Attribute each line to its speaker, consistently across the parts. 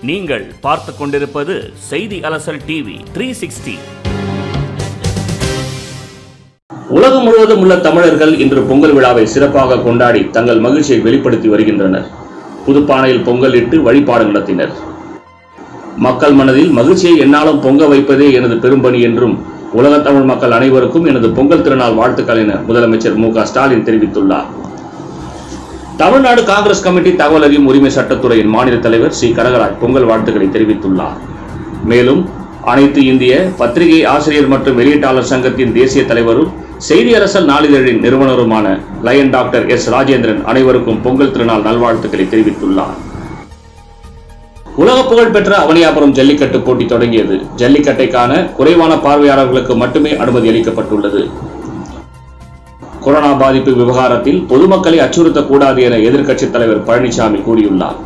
Speaker 1: நீங்கள் பார்த்து கொண்டிருப்பது செய்தி அலசல் டிவி த்ரீ சிக்ஸ்டி உலகம் முழுவதும் உள்ள தமிழர்கள் இன்று பொங்கல் விழாவை சிறப்பாக கொண்டாடி தங்கள் மகிழ்ச்சியை வெளிப்படுத்தி வருகின்றனர் புதுப்பானையில் பொங்கல் இட்டு வழிபாடு நடத்தினர் மக்கள் மனதில் மகிழ்ச்சியை என்னாலும் பொங்க வைப்பதே எனது பெரும்பணி என்றும் உலகத் தமிழ் மக்கள் அனைவருக்கும் எனது பொங்கல் திருநாள் வாழ்த்துக்கள் என முதலமைச்சர் மு க ஸ்டாலின் தெரிவித்துள்ளார் தமிழ்நாடு காங்கிரஸ் கமிட்டி தகவல் அறியும் உரிமை சட்டத்துறையின் மாநில தலைவர் சி கனகராஜ் பொங்கல் வாழ்த்துக்களை தெரிவித்துள்ளார் மேலும் அனைத்து இந்திய பத்திரிகை ஆசிரியர் மற்றும் வெளியீட்டாளர் சங்கத்தின் தேசிய தலைவரும் செய்தி அரசல் நாளிதழின் நிறுவனருமான லயன் டாக்டர் எஸ் ராஜேந்திரன் அனைவருக்கும் பொங்கல் திருநாள் நல்வாழ்த்துக்களை தெரிவித்துள்ளார் உலக புகழ்பெற்ற அவனியாபுரம் ஜல்லிக்கட்டு போட்டி தொடங்கியது ஜல்லிக்கட்டை காண குறைவான பார்வையாளர்களுக்கு மட்டுமே அனுமதி அளிக்கப்பட்டுள்ளது கொரோனா பாதிப்பு விவகாரத்தில் பொதுமக்களை அச்சுறுத்தக்கூடாது என எதிர்க்கட்சித் தலைவர் பழனிசாமி கூறியுள்ளார்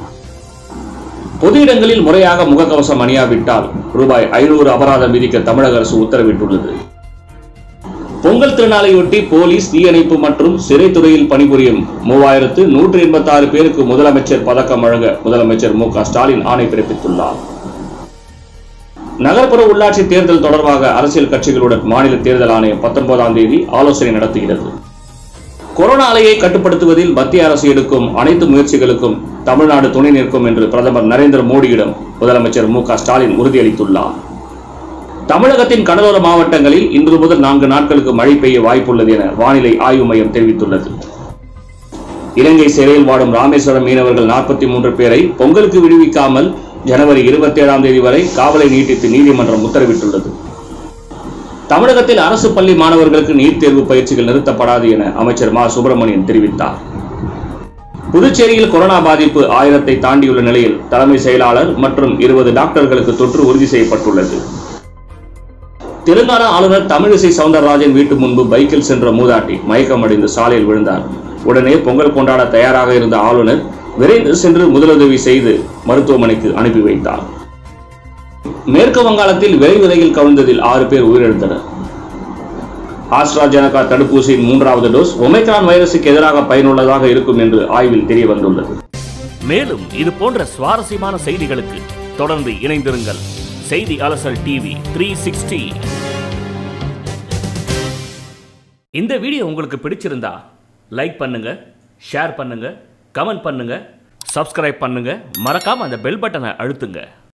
Speaker 1: பொது இடங்களில் முறையாக முகக்கவசம் அணியாவிட்டால் ரூபாய் ஐநூறு அபராதம் விதிக்க தமிழக அரசு உத்தரவிட்டுள்ளது பொங்கல் திருநாளையொட்டி போலீஸ் தீயணைப்பு மற்றும் சிறைத்துறையில் பணிபுரியும் மூவாயிரத்து நூற்று எண்பத்தி ஆறு பேருக்கு முதலமைச்சர் பதக்கம் வழங்க முதலமைச்சர் மு க ஸ்டாலின் ஆணை பிறப்பித்துள்ளார் நகர்ப்புற உள்ளாட்சி தேர்தல் தொடர்பாக அரசியல் கட்சிகளுடன் மாநில தேர்தல் ஆணையம் பத்தொன்பதாம் தேதி ஆலோசனை நடத்துகிறது கொரோனா அலையை கட்டுப்படுத்துவதில் மத்திய அரசு எடுக்கும் அனைத்து முயற்சிகளுக்கும் தமிழ்நாடு துணை நிற்கும் என்று பிரதமர் நரேந்திர மோடியிடம் முதலமைச்சர் மு க ஸ்டாலின் உறுதியளித்துள்ளார் தமிழகத்தின் கடலோர மாவட்டங்களில் இன்று முதல் நான்கு நாட்களுக்கு மழை பெய்ய வாய்ப்புள்ளது என வானிலை ஆய்வு மையம் தெரிவித்துள்ளது இலங்கை சிறையில் வாடும் ராமேஸ்வரம் மீனவர்கள் நாற்பத்தி மூன்று பேரை பொங்கலுக்கு விடுவிக்காமல் ஜனவரி இருபத்தி ஏழாம் தேதி வரை காவலை நீட்டித்து நீதிமன்றம் உத்தரவிட்டுள்ளது தமிழகத்தில் அரசு பள்ளி மாணவர்களுக்கு நீட் தேர்வு பயிற்சிகள் நிறுத்தப்படாது என அமைச்சர் மா சுப்பிரமணியன் தெரிவித்தார் புதுச்சேரியில் கொரோனா பாதிப்பு ஆயிரத்தை தாண்டியுள்ள நிலையில் தலைமை செயலாளர் மற்றும் இருபது டாக்டர்களுக்கு தொற்று உறுதி செய்யப்பட்டுள்ளது தெலுங்கானா ஆளுநர் தமிழிசை சவுந்தரராஜன் வீட்டு முன்பு பைக்கில் சென்ற மூதாட்டி மயக்கமடைந்து சாலையில் விழுந்தார் உடனே பொங்கல் கொண்டாட தயாராக இருந்த ஆளுநர் விரைந்து சென்று முதலுதவி செய்து மருத்துவமனைக்கு அனுப்பி வைத்தார் மேற்கு வங்காளத்தில் விரை விதையில் கவிழ்ந்ததில் ஆறு பேர் உயிரிழந்தனர் ஆஸ்ட்ராஜெனகா தடுப்பூசியின் மூன்றாவது டோஸ் ஒமைக்ரான் வைரசுக்கு எதிராக பயனுள்ளதாக இருக்கும் என்று ஆய்வில் தெரிய வந்துள்ளது மேலும் இது போன்ற சுவாரஸ்யமான செய்திகளுக்கு தொடர்ந்து இணைந்திருங்கள் செய்தி அலசல் டிவி த்ரீ சிக்ஸ்டி இந்த வீடியோ உங்களுக்கு பிடிச்சிருந்தா லைக் பண்ணுங்க ஷேர் பண்ணுங்க கமெண்ட் பண்ணுங்க சப்ஸ்கிரைப் பண்ணுங்க மறக்காம அந்த பெல் பட்டனை அழுத்துங்க